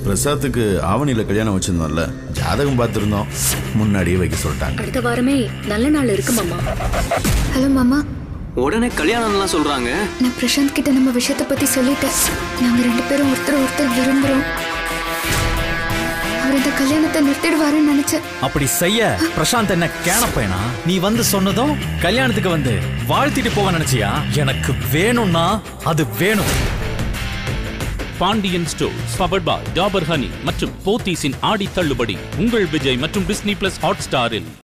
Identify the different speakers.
Speaker 1: பிரசாத்துக்கு ஆவணியில் கல்யாணம் வச்சிருந்தோம்ல ஜாதகம் பார்த்துருந்தோம் முன்னாடியே வைக்க சொல்லிட்டாங்க
Speaker 2: அடுத்த வாரமே நல்ல நாள் இருக்கு மாமா
Speaker 3: ஹலோ மாமா
Speaker 4: உடனே கல்யாணம்லாம் சொல்றாங்க
Speaker 3: நான் பிரசாந்த் கிட்ட நம்ம விஷயத்தை பத்தி சொல்லிட்டேன் நாங்க ரெண்டு பேரும் ஒருத்தர் ஒருத்தர் விரும்புறோம் அவர் இந்த கல்யாணத்தை நிறுத்திடுவாருன்னு நினைச்சேன்
Speaker 5: அப்படி செய்ய பிரசாந்த் என்ன கேனப்பேனா நீ வந்து சொன்னதும் கல்யாணத்துக்கு வந்து வாழ்த்திட்டு போக நினைச்சியா எனக்கு வேணும்னா அது வேணும்
Speaker 6: Pandian stores powered by Dabur honey மற்றும் போத்தீஸின் ஆடி தள்ளுபடி உங்கள் விஜய் மற்றும் டிஸ்னி பிளஸ் ஹாட் ஸ்டாரில்